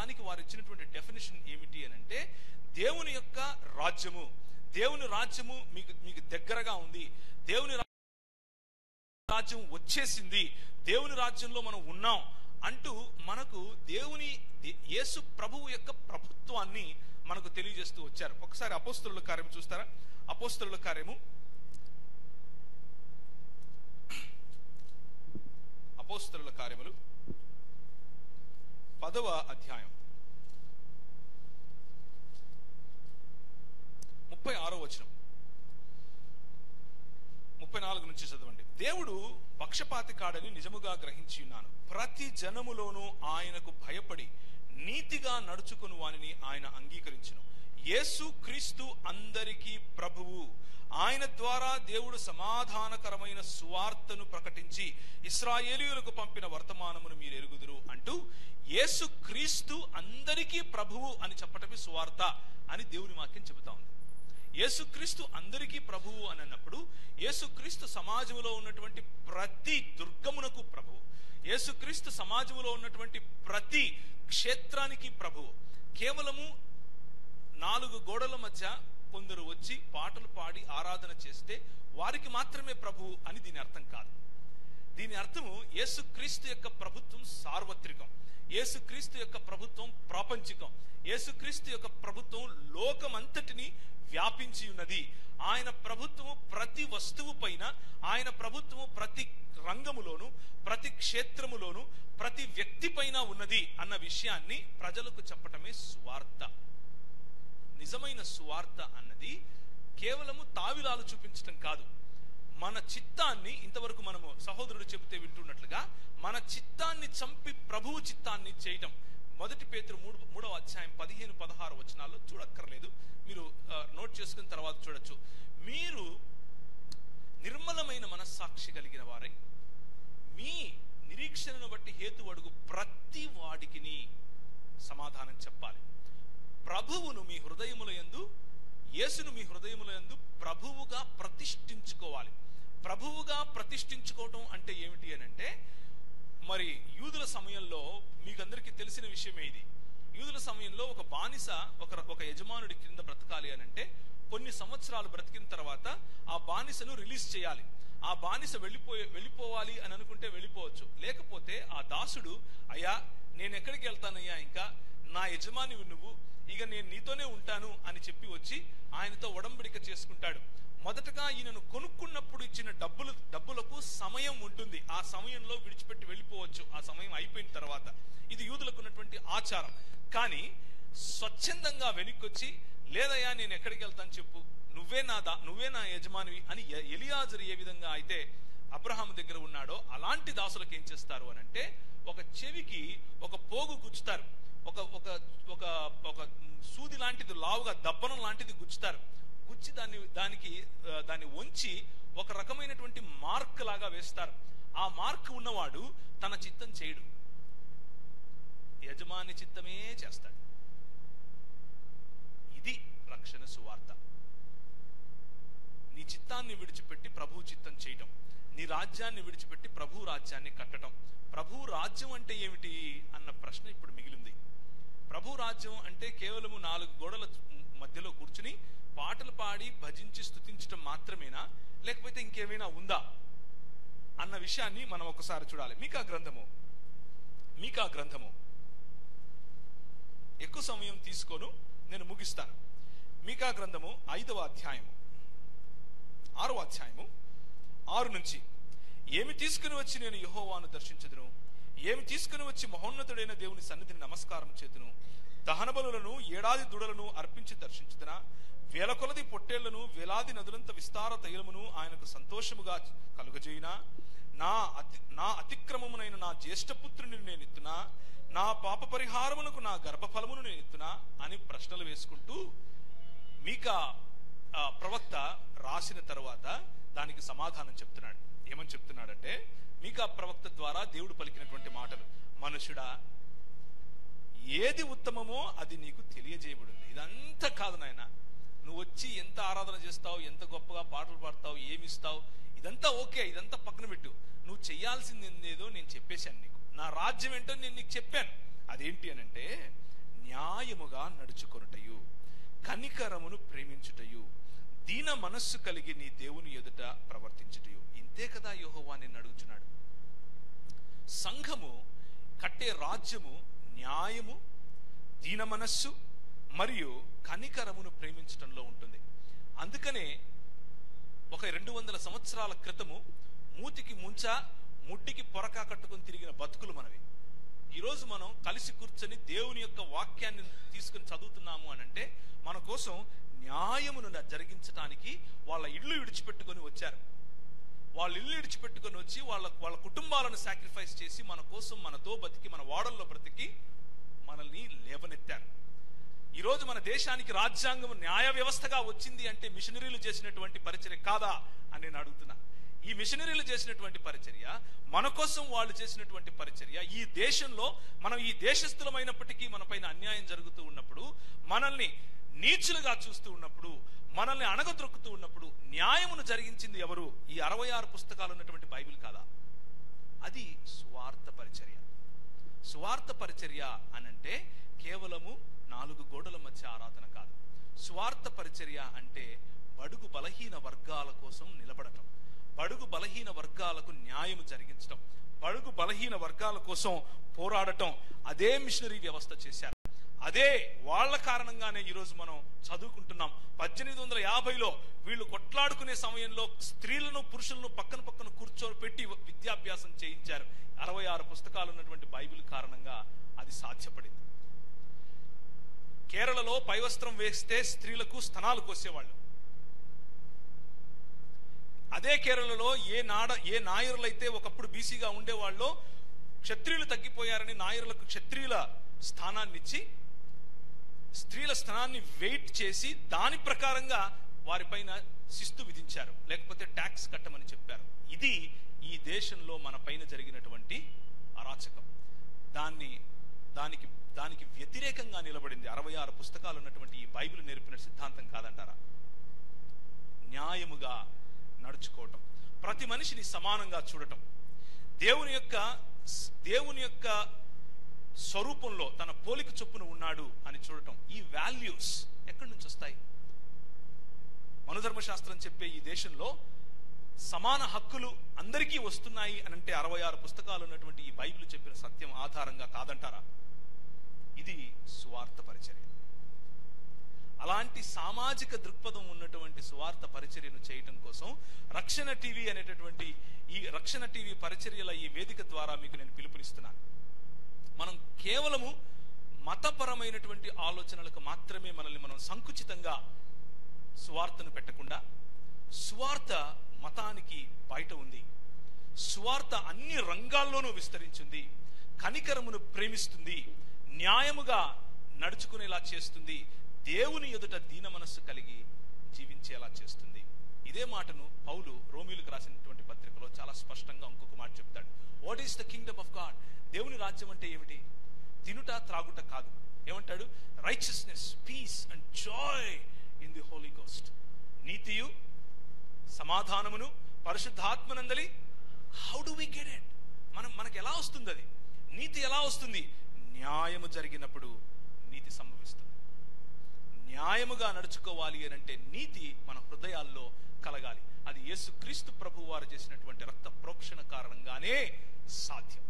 దానికి వారు ఇచ్చినటువంటి డెఫినేషన్ ఏమిటి అని అంటే దేవుని యొక్క రాజ్యము దేవుని రాజ్యము మీకు మీకు దగ్గరగా ఉంది దేవుని రా- రాజ్యం వచ్చేసింది దేవుని రాజ్యంలో మనం ఉన్నాం అంటూ మనకు దేవుని దే- యేసు ప్రభువు యొక్క ప్రభుత్వాన్ని మనకు తెలియజేస్తూ వచ్చారు ఒకసారి అపోస్తలుల కార్యం చూస్తారా అపోస్తలుల కార్యము అపోస్తలుల కార్యములు పదవ అధ్యాయం ముప్పై ఆరో వచనం ముప్పై నాలుగు నుంచి చదవండి దేవుడు పక్షపాతి కాడని నిజముగా గ్రహించి ఉన్నాను ప్రతి జనములోనూ ఆయనకు భయపడి నీతిగా నడుచుకుని వానిని ఆయన అంగీకరించును యేసు క్రీస్తు అందరికీ ప్రభువు ఆయన ద్వారా దేవుడు సమాధానకరమైన సువార్తను ప్రకటించి ఇస్రాయేలీయులకు పంపిన వర్తమానమును మీరు ఎరుగుదురు అంటూ యేసు క్రీస్తు అందరికీ ప్రభువు అని చెప్పటమే సువార్త అని దేవుని వాక్యం చెబుతా ఉంది యేసుక్రీస్తు అందరికీ ప్రభువు అని అన్నప్పుడు యేసుక్రీస్తు సమాజంలో ఉన్నటువంటి ప్రతి దుర్గమునకు ప్రభువు యేసుక్రీస్తు సమాజంలో ఉన్నటువంటి ప్రతి క్షేత్రానికి ప్రభువు కేవలము నాలుగు గోడల మధ్య కొందరు వచ్చి పాటలు పాడి ఆరాధన చేస్తే వారికి మాత్రమే ప్రభువు అని దీని అర్థం కాదు దీని అర్థము యేసుక్రీస్తు యొక్క ప్రభుత్వం సార్వత్రికం యేసుక్రీస్తు యొక్క ప్రభుత్వం ప్రాపంచికం యేసుక్రీస్తు యొక్క ప్రభుత్వం లోకమంతటిని వ్యాపించి ఉన్నది ఆయన ప్రభుత్వము ప్రతి వస్తువు పైన ఆయన ప్రభుత్వము ప్రతి రంగములోను ప్రతి క్షేత్రములోను ప్రతి వ్యక్తి పైన ఉన్నది అన్న విషయాన్ని ప్రజలకు చెప్పటమే స్వార్థ నిజమైన సువార్త అన్నది కేవలము తావిలాలు చూపించటం కాదు మన చిత్తాన్ని ఇంతవరకు మనము సహోదరుడు చెబితే వింటున్నట్లుగా మన చిత్తాన్ని చంపి ప్రభువు చిత్తాన్ని చేయటం మొదటి పేతురు మూడు మూడవ అధ్యాయం పదిహేను పదహారు వచనాల్లో చూడక్కర్లేదు మీరు ఆ, నోట్ చేసుకున్న తర్వాత చూడొచ్చు మీరు నిర్మలమైన మనస్సాక్షి కలిగిన వారై మీ నిరీక్షణను బట్టి హేతు అడుగు ప్రతి వాడికిని సమాధానం చెప్పాలి ప్రభువును మీ హృదయముల యందు యేసును మీ హృదయముల యందు ప్రభువుగా ప్రతిష్ఠించుకోవాలి ప్రభువుగా ప్రతిష్ఠించుకోవటం అంటే ఏమిటి అని అంటే మరి యూదుల సమయంలో మీకు అందరికీ తెలిసిన విషయమే ఇది యూదుల సమయంలో ఒక బానిస ఒక ఒక యజమానుడి కింద బ్రతకాలి అని అంటే కొన్ని సంవత్సరాలు బ్రతికిన తర్వాత ఆ బానిసను రిలీజ్ చేయాలి ఆ బానిస వెళ్ళిపోయే వెళ్ళిపోవాలి అని అనుకుంటే వెళ్ళిపోవచ్చు లేకపోతే ఆ దాసుడు అయ్యా నేను ఎక్కడికి వెళ్తానయ్యా ఇంకా నా యజమానివి నువ్వు ఇక నేను నీతోనే ఉంటాను అని చెప్పి వచ్చి ఆయనతో ఒడంబడిక చేసుకుంటాడు మొదటగా ఈయనను కొనుక్కున్నప్పుడు ఇచ్చిన డబ్బులు డబ్బులకు సమయం ఉంటుంది ఆ సమయంలో విడిచిపెట్టి వెళ్ళిపోవచ్చు ఆ సమయం అయిపోయిన తర్వాత ఇది యూదులకు ఉన్నటువంటి ఆచారం కానీ స్వచ్ఛందంగా వెనక్కొచ్చి లేదయ్యా నేను ఎక్కడికి వెళ్తాను చెప్పు నువ్వే నా దా నువ్వే నా యజమానివి అని ఎ- ఎలియాజరు ఏ విధంగా అయితే అబ్రహాం దగ్గర ఉన్నాడో అలాంటి దాసులకు ఏం చేస్తారు అని అంటే ఒక చెవికి ఒక పోగు గుచ్చుతారు ఒక ఒక ఒక ఒక సూది లాంటిది లావుగా దబ్బనం లాంటిది గుచ్చుతారు గుచ్చి దాన్ని దానికి ఆ, దాన్ని వంచి ఒక రకమైనటువంటి మార్క్ లాగా వేస్తారు ఆ మార్క్ ఉన్నవాడు తన చిత్తం చేయడు యజమాని చిత్తమే చేస్తాడు ఇది రక్షణ సువార్త నీ చిత్తాన్ని విడిచిపెట్టి ప్రభు చిత్తం చేయటం నీ రాజ్యాన్ని విడిచిపెట్టి ప్రభు రాజ్యాన్ని కట్టడం ప్రభు రాజ్యం అంటే ఏమిటి అన్న ప్రశ్న ఇప్పుడు మిగిలింది ప్రభు రాజ్యం అంటే కేవలము నాలుగు గోడల మధ్యలో కూర్చుని పాటలు పాడి భజించి స్తుతించడం మాత్రమేనా లేకపోతే ఇంకేమైనా ఉందా అన్న విషయాన్ని మనం ఒకసారి చూడాలి మీకా గ్రంథము మీకా గ్రంథము ఎక్కువ సమయం తీసుకోను నేను ముగిస్తాను మీకా గ్రంథము ఐదవ అధ్యాయము ఆరవ అధ్యాయము ఆరు నుంచి ఏమి తీసుకుని వచ్చి నేను యహోవాను దర్శించదును ఏమి తీసుకుని వచ్చి మహోన్నతుడైన దేవుని సన్నిధిని నమస్కారం చేతును దహన బలులను ఏడాది దుడలను అర్పించి దర్శించుతున్నా వేల కొలది పొట్టేళ్లను వేలాది నదులంత విస్తార తైలమును ఆయనకు సంతోషముగా కలుగజేయునా నా అతి నా అతిక్రమమునైన నా జ్యేష్ఠపుత్రుని నేను ఎత్తునా నా పాప పరిహారమునకు నా గర్భఫలమును నేను ఎత్తునా అని ప్రశ్నలు వేసుకుంటూ మీకా ఆ, ప్రవక్త రాసిన తర్వాత దానికి సమాధానం చెప్తున్నాడు ఏమని చెప్తున్నాడంటే మీకా ప్రవక్త ద్వారా దేవుడు పలికినటువంటి మాటలు మనుషుడా ఏది ఉత్తమమో అది నీకు తెలియజేయబడింది ఇదంతా కాదు నాయన నువ్వు వచ్చి ఎంత ఆరాధన చేస్తావు ఎంత గొప్పగా పాటలు పాడతావు ఏమి ఇస్తావు ఇదంతా ఓకే ఇదంతా పక్కన పెట్టు నువ్వు చెయ్యాల్సింది ఏదో నేను చెప్పేశాను నీకు నా రాజ్యం ఏంటో నేను నీకు చెప్పాను అదేంటి అని అంటే న్యాయముగా నడుచుకొనుటయు కనికరమును ప్రేమించుటయు దీన మనస్సు కలిగి నీ దేవుని ఎదుట ప్రవర్తించుటయు ఇంతే కదా యెహోవా నిన్ను అడుగుచున్నాడు సంఘము కట్టే రాజ్యము న్యాయము దీన మనస్సు మరియు కనికరమును ప్రేమించటంలో ఉంటుంది అందుకనే ఒక రెండు వందల సంవత్సరాల క్రితము మూతికి ముంచ ముడ్డికి పొరక కట్టుకొని తిరిగిన బతుకులు మనవి ఈరోజు మనం కలిసి కూర్చొని దేవుని యొక్క వాక్యాన్ని తీసుకుని చదువుతున్నాము అని అంటే మన కోసం న్యాయమును జరిగించటానికి వాళ్ళ ఇల్లు విడిచిపెట్టుకొని వచ్చారు వాళ్ళ ఇల్లు విడిచిపెట్టుకొని వచ్చి వాళ్ళ వాళ్ళ కుటుంబాలను సాక్రిఫైస్ చేసి మన కోసం మనతో బతికి మన వాడల్లో బ్రతికి మనల్ని లేవనెత్తారు ఈ రోజు మన దేశానికి రాజ్యాంగం న్యాయ వ్యవస్థగా వచ్చింది అంటే మిషనరీలు చేసినటువంటి పరిచర్య కాదా అని నేను అడుగుతున్నా ఈ మిషనరీలు చేసినటువంటి పరిచర్య మన కోసం వాళ్ళు చేసినటువంటి పరిచర్య ఈ దేశంలో మనం ఈ దేశస్థులమైనప్పటికీ మన పైన అన్యాయం జరుగుతూ ఉన్నప్పుడు మనల్ని నీచులుగా చూస్తూ ఉన్నప్పుడు మనల్ని అణగద్రొక్కుతూ ఉన్నప్పుడు న్యాయమును జరిగించింది ఎవరు ఈ అరవై ఆరు పుస్తకాలు ఉన్నటువంటి బైబిల్ కాదా అది స్వార్థ పరిచర్య స్వార్థ పరిచర్య అనంటే కేవలము నాలుగు గోడల మధ్య ఆరాధన కాదు స్వార్థ పరిచర్య అంటే బడుగు బలహీన వర్గాల కోసం నిలబడటం బడుగు బలహీన వర్గాలకు న్యాయం జరిగించటం బడుగు బలహీన వర్గాల కోసం పోరాడటం అదే మిషనరీ వ్యవస్థ చేశారు అదే వాళ్ళ కారణంగానే ఈరోజు మనం చదువుకుంటున్నాం పద్దెనిమిది వందల యాభైలో వీళ్ళు కొట్లాడుకునే సమయంలో స్త్రీలను పురుషులను పక్కన పక్కన కూర్చోబెట్టి విద్యాభ్యాసం చేయించారు అరవై ఆరు పుస్తకాలు ఉన్నటువంటి బైబిల్ కారణంగా అది సాధ్యపడింది కేరళలో పైవస్త్రం వేస్తే స్త్రీలకు స్తనాలు కోసేవాళ్ళు అదే కేరళలో ఏ నాడ ఏ నాయరులైతే ఒకప్పుడు బీసీగా ఉండేవాళ్ళు క్షత్రియులు తగ్గిపోయారని నాయరులకు క్షత్రియుల స్థానాన్ని ఇచ్చి స్త్రీల స్థానాన్ని వెయిట్ చేసి దాని ప్రకారంగా వారిపైన శిస్తు విధించారు లేకపోతే ట్యాక్స్ కట్టమని చెప్పారు ఇది ఈ దేశంలో మన పైన జరిగినటువంటి అరాచకం దాన్ని దానికి దానికి వ్యతిరేకంగా నిలబడింది అరవై ఆరు పుస్తకాలు ఉన్నటువంటి ఈ బైబిల్ నేర్పిన సిద్ధాంతం కాదంటారా న్యాయముగా నడుచుకోవటం ప్రతి మనిషిని సమానంగా చూడటం దేవుని యొక్క దేవుని యొక్క స్వరూపంలో తన పోలిక చొప్పున ఉన్నాడు అని చూడటం ఈ వాల్యూస్ ఎక్కడి నుంచి వస్తాయి మనుధర్మశాస్త్రం చెప్పే ఈ దేశంలో సమాన హక్కులు అందరికీ వస్తున్నాయి అని అంటే అరవై ఆరు పుస్తకాలు ఉన్నటువంటి ఈ బైబిల్ చెప్పిన సత్యం ఆధారంగా కాదంటారా ఇది స్వార్థ పరిచర్య అలాంటి సామాజిక దృక్పథం ఉన్నటువంటి స్వార్థ పరిచర్యను చేయటం కోసం రక్షణ టీవీ అనేటటువంటి ఈ రక్షణ టీవీ పరిచర్యల ఈ వేదిక ద్వారా మీకు నేను పిలుపునిస్తున్నాను మనం కేవలము మతపరమైనటువంటి ఆలోచనలకు మాత్రమే మనల్ని మనం సంకుచితంగా సువార్తను పెట్టకుండా సువార్త మతానికి బయట ఉంది సువార్త అన్ని రంగాల్లోనూ విస్తరించింది కనికరమును ప్రేమిస్తుంది న్యాయముగా నడుచుకునేలా చేస్తుంది దేవుని ఎదుట దీన మనస్సు కలిగి జీవించేలా చేస్తుంది ఇదే మాటను పౌలు రోమిలకు రాసినటువంటి పత్రికలో చాలా స్పష్టంగా ఇంకొక మాట చెప్తాడు what is the kingdom of God దేవుని రాజ్యం అంటే ఏమిటి తినుట త్రాగుట కాదు ఏమంటాడు righteousness peace and joy in the Holy Ghost నీతియు సమాధానమును పరిశుద్ధాత్మనందలి how do we get it మనం మనకి ఎలా వస్తుంది అది నీతి ఎలా వస్తుంది న్యాయము జరిగినప్పుడు నీతి సంభవిస్తుంది న్యాయముగా నడుచుకోవాలి అని అంటే నీతి మన హృదయాల్లో కలగాలి అది యేసుక్రీస్తు ప్రభు వారు చేసినటువంటి రక్త ప్రోక్షణ కారణంగానే సాధ్యం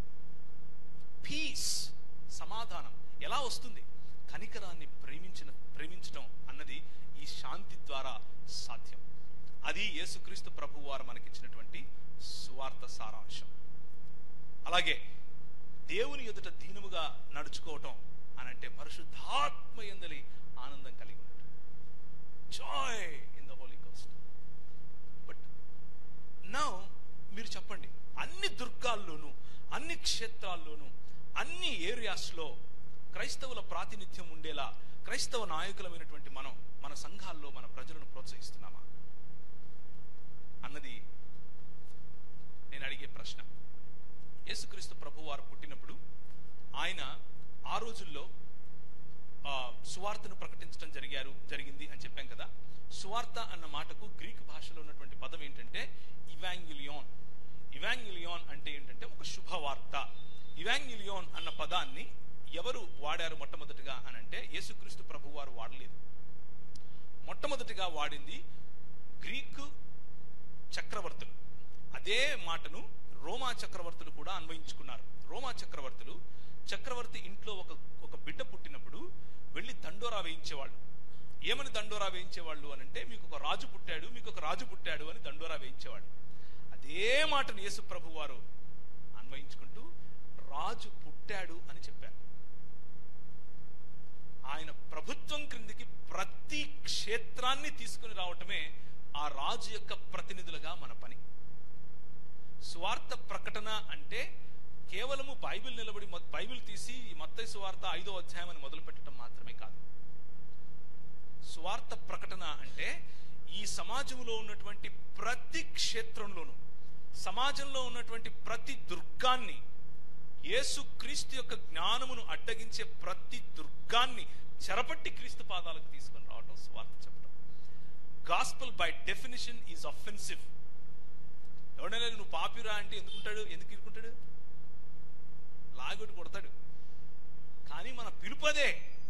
పీస్ సమాధానం ఎలా వస్తుంది కనికరాన్ని ప్రేమించిన ప్రేమించడం అన్నది ఈ శాంతి ద్వారా సాధ్యం అది యేసుక్రీస్తు ప్రభు వారు మనకిచ్చినటువంటి సువార్త సారాంశం అలాగే దేవుని ఎదుట దీనముగా నడుచుకోవటం అని అంటే పరిశుద్ధాత్మ ఎందలి ఆనందం కలిగి ఉండటం joy in the Holy Ghost but నా మీరు చెప్పండి అన్ని దుర్గాల్లోనూ అన్ని క్షేత్రాల్లోనూ అన్ని ఏరియాస్లో క్రైస్తవుల ప్రాతినిధ్యం ఉండేలా క్రైస్తవ నాయకులమైనటువంటి మనం మన సంఘాల్లో మన ప్రజలను ప్రోత్సహిస్తున్నామా అన్నది నేను అడిగే ప్రశ్న యేసుక్రీస్తు ప్రభు వారు పుట్టినప్పుడు ఆయన ఆ రోజుల్లో ఆ, సువార్తను ప్రకటించడం జరిగారు జరిగింది అని చెప్పాం కదా సువార్త అన్న మాటకు గ్రీక్ భాషలో ఉన్నటువంటి పదం ఏంటంటే ఇవాంగిలియోన్ ఇవాంగిలియోన్ అంటే ఏంటంటే ఒక శుభవార్త ఇవాంగిలియోన్ అన్న పదాన్ని ఎవరు వాడారు మొట్టమొదటిగా అని అంటే యేసుక్రీస్తు ప్రభు వారు వాడలేదు మొట్టమొదటిగా వాడింది గ్రీకు చక్రవర్తులు అదే మాటను రోమా చక్రవర్తులు కూడా అన్వయించుకున్నారు రోమా చక్రవర్తులు చక్రవర్తి ఇంట్లో ఒక ఒక బిడ్డ పుట్టినప్పుడు వెళ్ళి దండోరా వేయించేవాళ్ళు ఏమని దండోరా వేయించేవాళ్ళు అని అంటే మీకు ఒక రాజు పుట్టాడు మీకు ఒక రాజు పుట్టాడు అని దండోరా వేయించేవాళ్ళు అదే మాటను యేసు ప్రభు వారు అన్వయించుకుంటూ రాజు పుట్టాడు అని చెప్పారు ఆయన ప్రభుత్వం క్రిందికి ప్రతి క్షేత్రాన్ని తీసుకుని రావటమే ఆ రాజు యొక్క ప్రతినిధులుగా మన పని స్వార్థ ప్రకటన అంటే కేవలము బైబిల్ నిలబడి మొ- బైబిల్ తీసి ఈ మత్తయి సువార్త ఐదో అధ్యాయం అని మొదలు పెట్టడం మాత్రమే కాదు స్వార్థ ప్రకటన అంటే ఈ సమాజంలో ఉన్నటువంటి ప్రతి క్షేత్రంలోనూ సమాజంలో ఉన్నటువంటి ప్రతి దుర్గాన్ని యేసు క్రీస్తు యొక్క జ్ఞానమును అడ్డగించే ప్రతి దుర్గాన్ని చెరపట్టి క్రీస్తు పాదాలకు తీసుకొని రావటం స్వార్థ చెప్పడం gospel by definition is offensive ఎవడైనా నువ్వు పాపిరా అంటే ఎందుకుంటాడు ఎందుకు ఇరుకుంటాడు లాగొట్టి కొడతాడు కానీ మన పిలుపదే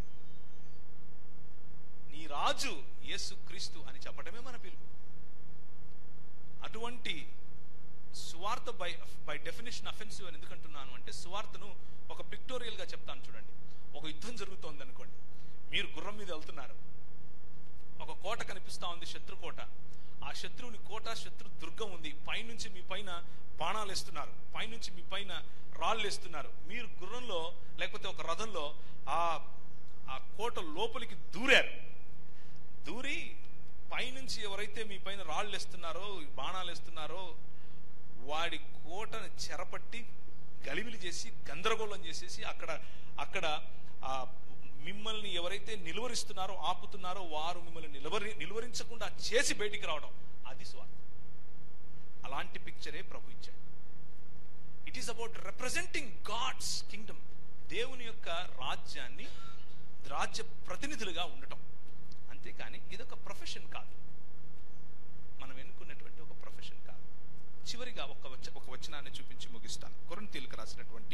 నీ రాజు యేసు క్రీస్తు అని చెప్పడమే మన పిలుపు అటువంటి సువార్త బై బై డెఫినేషన్ అఫెన్సివ్ అని ఎందుకంటున్నాను అంటే సువార్తను ఒక పిక్టోరియల్ గా చెప్తాను చూడండి ఒక యుద్ధం జరుగుతోంది అనుకోండి మీరు గుర్రం మీద వెళ్తున్నారు ఒక కోట కనిపిస్తా ఉంది శత్రు కోట ఆ శత్రువుని కోట శత్రు దుర్గం ఉంది పైనుంచి మీ పైన బాణాలు వేస్తున్నారు పైనుంచి మీ పైన రాళ్ళు వేస్తున్నారు మీరు గుర్రంలో లేకపోతే ఒక రథంలో ఆ ఆ కోట లోపలికి దూరారు దూరి పైనుంచి ఎవరైతే మీ పైన రాళ్ళు వేస్తున్నారో బాణాలు వేస్తున్నారో వాడి కోటను చెరపట్టి గలిబిలి చేసి గందరగోళం చేసేసి అక్కడ అక్కడ ఆ మిమ్మల్ని ఎవరైతే నిలువరిస్తున్నారో ఆపుతున్నారో వారు మిమ్మల్ని నిలువరి నిలువరించకుండా చేసి బయటికి రావడం అది స్వార్థం అలాంటి పిక్చరే ప్రభు ఇచ్చాడు it is about representing God's kingdom దేవుని యొక్క రాజ్యాన్ని రాజ్య ప్రతినిధులుగా ఉండటం అంతేకాని ఇదొక ప్రొఫెషన్ కాదు మనం ఎన్నుకున్నటువంటి ఒక ప్రొఫెషన్ కాదు చివరిగా ఒక వచ- ఒక వచనాన్ని చూపించి ముగిస్తాను కొరింతీలకు రాసినటువంటి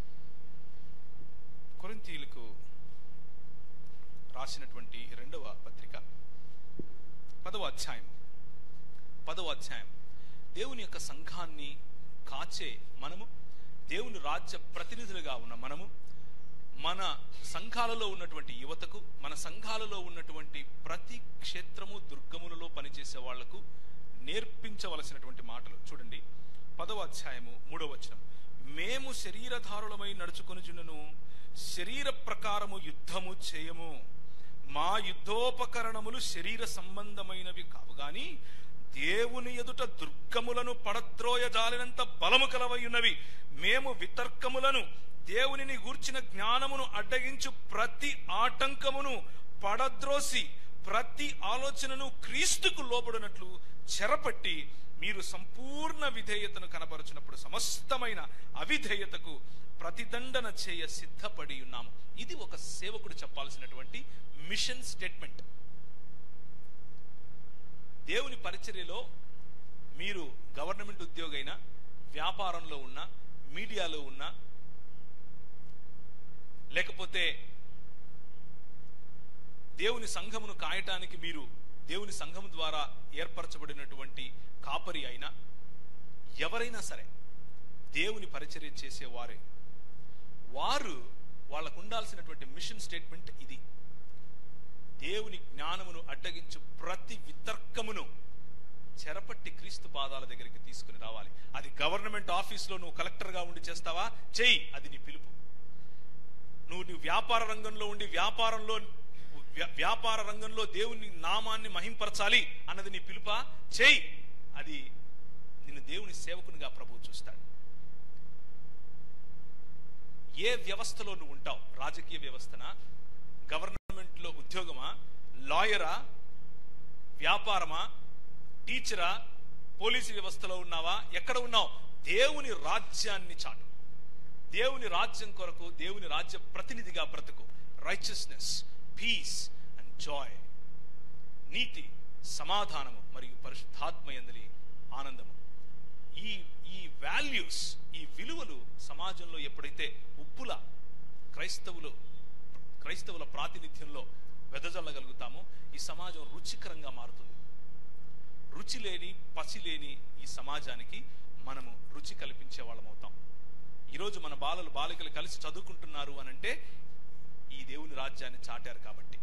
కొరింతీలకు రాసినటువంటి రెండవ పత్రిక పదవ అధ్యాయం పదవ అధ్యాయం దేవుని యొక్క సంఘాన్ని కాచే మనము దేవుని రాజ్య ప్రతినిధులుగా ఉన్న మనము మన సంఘాలలో ఉన్నటువంటి యువతకు మన సంఘాలలో ఉన్నటువంటి ప్రతి క్షేత్రము దుర్గములలో పనిచేసే వాళ్లకు నేర్పించవలసినటువంటి మాటలు చూడండి పదవ అధ్యాయము మూడవ వచనం మేము శరీరధారులమై నడుచుకొనుచున్నను శరీర ప్రకారము యుద్ధము చేయము మా యుద్ధోపకరణములు శరీర సంబంధమైనవి కావు గాని దేవుని ఎదుట దుర్గములను పడద్రోయజాలినంత బలము కలవయున్నవి మేము వితర్కములను దేవునిని గూర్చిన జ్ఞానమును అడ్డగించు ప్రతి ఆటంకమును పడద్రోసి ప్రతి ఆలోచనను క్రీస్తుకు లోబడినట్లు చెరపట్టి మీరు సంపూర్ణ విధేయతను కనబరుచినప్పుడు సమస్తమైన అవిధేయతకు ప్రతిదండన చేయ సిద్ధపడి ఉన్నాము ఇది ఒక సేవకుడు చెప్పాల్సినటువంటి మిషన్ స్టేట్మెంట్ దేవుని పరిచర్యలో మీరు గవర్నమెంట్ ఉద్యోగైన వ్యాపారంలో ఉన్న మీడియాలో ఉన్న లేకపోతే దేవుని సంఘమును కాయటానికి మీరు దేవుని సంఘం ద్వారా ఏర్పరచబడినటువంటి కాపరి అయినా ఎవరైనా సరే దేవుని పరిచర్య చేసేవారే వారు వాళ్ళకు ఉండాల్సినటువంటి మిషన్ స్టేట్మెంట్ ఇది దేవుని జ్ఞానమును అడ్డగించు ప్రతి వితర్కమును చెరపట్టి క్రీస్తు పాదాల దగ్గరికి తీసుకుని రావాలి అది గవర్నమెంట్ ఆఫీస్లో నువ్వు కలెక్టర్గా ఉండి చేస్తావా చెయ్యి అది నీ పిలుపు నువ్వు నీ వ్యాపార రంగంలో ఉండి వ్యాపారంలో వ్య- వ్యాపార రంగంలో దేవుని నామాన్ని మహింపరచాలి అన్నది నీ పిలుపా చెయ్యి అది నిన్ను దేవుని సేవకునిగా ప్రభువు చూస్తాడు ఏ వ్యవస్థలో నువ్వు ఉంటావు రాజకీయ వ్యవస్థనా గవర్నమెంట్ లో ఉద్యోగమా లాయరా వ్యాపారమా టీచరా పోలీసు వ్యవస్థలో ఉన్నావా ఎక్కడ ఉన్నావు దేవుని రాజ్యాన్ని చాటు దేవుని రాజ్యం కొరకు దేవుని రాజ్య ప్రతినిధిగా బ్రతుకు రైచియస్నెస్ పీస్ అండ్ జాయ్ నీతి సమాధానము మరియు పరిశుద్ధాత్మయందలి ఆనందము ఈ ఈ వాల్యూస్ ఈ విలువలు సమాజంలో ఎప్పుడైతే ఉప్పులా క్రైస్తవులు క్రైస్తవుల ప్రాతినిధ్యంలో వెదజల్లగలుగుతామో ఈ సమాజం రుచికరంగా మారుతుంది రుచి లేని పసి లేని ఈ సమాజానికి మనము రుచి కల్పించే వాళ్ళం అవుతాం ఈరోజు మన బాలలు బాలికలు కలిసి చదువుకుంటున్నారు అని అంటే ఈ దేవుని రాజ్యాన్ని చాటారు కాబట్టి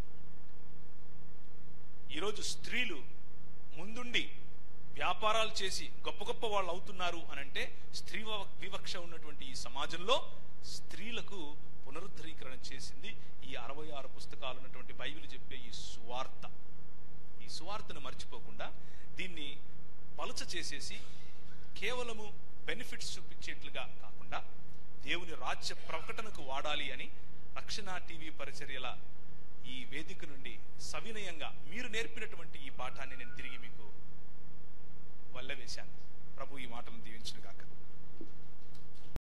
ఈరోజు స్త్రీలు ముందుండి వ్యాపారాలు చేసి గొప్ప గొప్ప వాళ్ళు అవుతున్నారు అని అంటే స్త్రీ వ- వివక్ష ఉన్నటువంటి ఈ సమాజంలో స్త్రీలకు పునరుద్ధరీకరణ చేసింది ఈ అరవై ఆరు పుస్తకాలు ఉన్నటువంటి బైబిల్ చెప్పే ఈ సువార్త ఈ సువార్తను మర్చిపోకుండా దీన్ని పలచ చేసేసి కేవలము బెనిఫిట్స్ చూపించేట్లుగా కాకుండా దేవుని రాజ్య ప్రకటనకు వాడాలి అని రక్షణ టీవీ పరిచర్యల ఈ వేదిక నుండి సవినయంగా మీరు నేర్పినటువంటి ఈ పాఠాన్ని నేను తిరిగి మీకు వల్లవేశాను ప్రభు ఈ మాటలను దీవించిన గాక